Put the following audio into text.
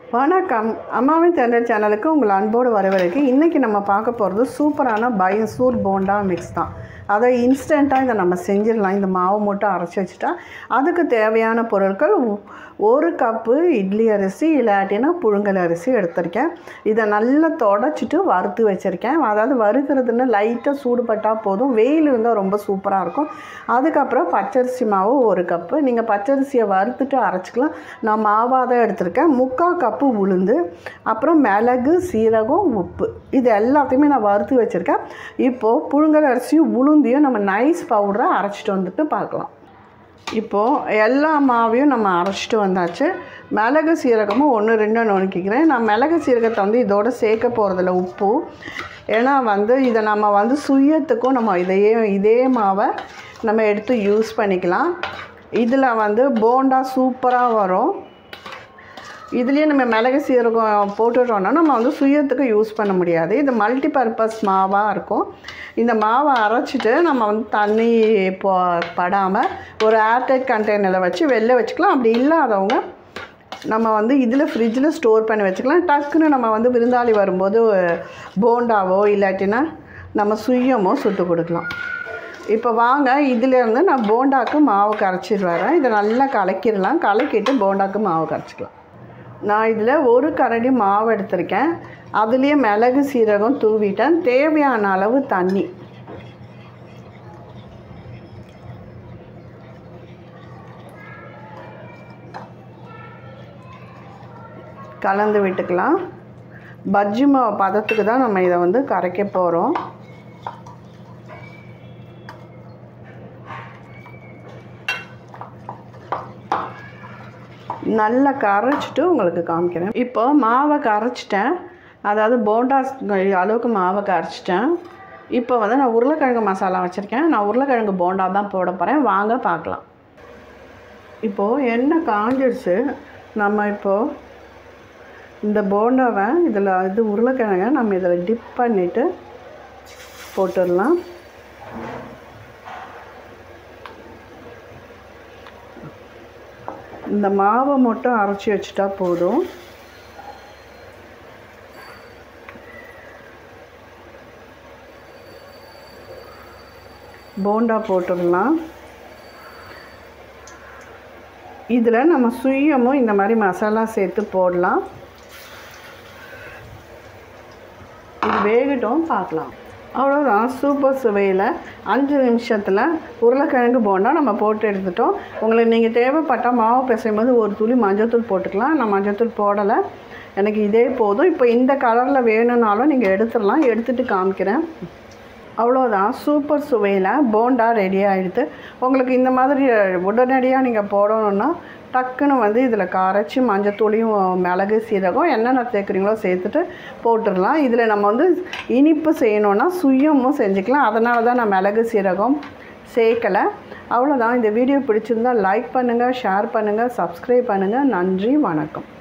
வணக்கம் அம்மாவின் தென்றல் சேனலுக்கு உங்கள் அன்போடு வரவேற்கு இன்றைக்கி நம்ம பார்க்க போகிறது சூப்பரான பைசூர் போண்டா மிக்ஸ் தான் அதை இன்ஸ்டண்ட்டாக இதை நம்ம செஞ்சிடலாம் இந்த மாவு மட்டும் அரைச்சி வச்சுட்டா அதுக்கு தேவையான பொருட்கள் ஒ- ஒரு கப்பு இட்லி அரிசி இல்லாட்டினா புழுங்கல் அரிசி எடுத்திருக்கேன் இதை நல்லா தொடச்சிட்டு வறுத்து வச்சுருக்கேன் அதாவது வறுக்கிறதுன்னு லைட்டாக சூடுபட்டால் போதும் வெயில் இருந்தால் ரொம்ப சூப்பராக இருக்கும் அதுக்கப்புறம் பச்சரிசி மாவு ஒரு கப்பு நீங்கள் பச்சரிசியை வறுத்துட்டு அரைச்சிக்கலாம் நான் மாவாக தான் எடுத்திருக்கேன் முக்கால் கப்பு உளுந்து அப்புறம் மிளகு சீரகம் உப்பு இது எல்லாத்தையுமே நான் வறுத்து வச்சுருக்கேன் இப்போது புழுங்கல் அரிசியும் உளுந்தையும் நம்ம நைஸ் பவுடரை அரைச்சிட்டு வந்துட்டு பார்க்கலாம் இப்போது எல்லா மாவையும் நம்ம அரைச்சிட்டு வந்தாச்சு மிளகு சீரகமும் ஒன்று ரெண்டு நுணுக்கிக்கிறேன் நான் மிளகு சீரகத்தை வந்து இதோட சேர்க்க போகிறதில்ல உப்பு ஏன்னா வந்து இதை நம்ம வந்து சுயத்துக்கும் நம்ம இதையே இதே மாவை நம்ம எடுத்து யூஸ் பண்ணிக்கலாம் இதில் வந்து போண்டா சூப்பராக வரும் இதுலேயே நம்ம மிளகு சீரகம் போட்டுட்டோம்னா நம்ம வந்து சுயத்துக்கு யூஸ் பண்ண முடியாது இது மல்டி பர்பஸ் மாவாக இருக்கும் இந்த மாவை அரைச்சிட்டு நம்ம வந்து தண்ணி போ படாமல் ஒரு ஏர்டைட் கண்டெய்னரில் வச்சு வெளில வச்சுக்கலாம் அப்படி இல்லாதவங்க நம்ம வந்து இதில் ஃப்ரிட்ஜில் ஸ்டோர் பண்ணி வச்சுக்கலாம் டக்குன்னு நம்ம வந்து விருந்தாளி வரும்போது போண்டாவோ இல்லாட்டினா நம்ம சுயமோ சுட்டு கொடுக்கலாம் இப்போ வாங்க இதிலேருந்து நான் போண்டாக்கு மாவு கரைச்சிட்டு வரேன் இதை நல்லா கலக்கிடலாம் கலக்கிட்டு போண்டாக்கு மாவு கரைச்சிக்கலாம் நான் இதில் ஒரு கரண்டி மாவு எடுத்திருக்கேன் அதுலேயே மிளகு சீரகம் தூவிட்டேன் தேவையான அளவு தண்ணி கலந்து விட்டுக்கலாம் பஜ்ஜி மாவு பதத்துக்கு தான் நம்ம இதை வந்து கரைக்க போகிறோம் நல்லா கரைச்சிட்டு உங்களுக்கு காமிக்கிறேன் இப்போ மாவை கரைச்சிட்டேன் அதாவது போண்டா அளவுக்கு மாவை கரைச்சிட்டேன் இப்போ வந்து நான் உருளைக்கிழங்கு மசாலா வச்சுருக்கேன் நான் உருளைக்கிழங்கு போண்டா தான் போட போகிறேன் வாங்க பார்க்கலாம் இப்போது எண்ணெய் காஞ்சிடுச்சு நம்ம இப்போது இந்த போண்டாவை இதில் இது உருளைக்கிழங்க நம்ம இதில் டிப் பண்ணிவிட்டு போட்டுடலாம் இந்த மாவை மட்டும் அரைச்சி வச்சுட்டா போதும் போண்டா போட்டுடலாம் இதில் நம்ம சுயமும் இந்த மாதிரி மசாலா சேர்த்து போடலாம் இது வேகட்டும் பார்க்கலாம் அவ்வளோதான் சூப்பர் சுவையில் அஞ்சு நிமிஷத்தில் உருளைக்கிழங்கு போண்டா நம்ம போட்டு எடுத்துட்டோம் உங்களுக்கு நீங்கள் தேவைப்பட்டால் மாவு பிசையும் போது ஒரு துளி மஞ்சள்தூள் போட்டுக்கலாம் நான் மஞ்சள்தூள் போடலை எனக்கு இதே போதும் இப்போ இந்த கலரில் வேணும்னாலும் நீங்கள் எடுத்துடலாம் எடுத்துகிட்டு காமிக்கிறேன் அவ்வளோதான் சூப்பர் சுவையில் போண்டா ரெடி ஆகிடுது உங்களுக்கு இந்த மாதிரி உடனடியாக நீங்கள் போடணுன்னா டக்குன்னு வந்து இதில் கரைச்சி மஞ்சத்தூளியும் மிளகு சீரகம் என்னென்ன சேர்க்குறீங்களோ சேர்த்துட்டு போட்டுடலாம் இதில் நம்ம வந்து இனிப்பு செய்யணுன்னா சுயமும் செஞ்சுக்கலாம் அதனால தான் நான் மிளகு சீரகம் சேர்க்கலை அவ்வளோதான் இந்த வீடியோ பிடிச்சிருந்தா லைக் பண்ணுங்கள் ஷேர் பண்ணுங்கள் சப்ஸ்கிரைப் பண்ணுங்கள் நன்றி வணக்கம்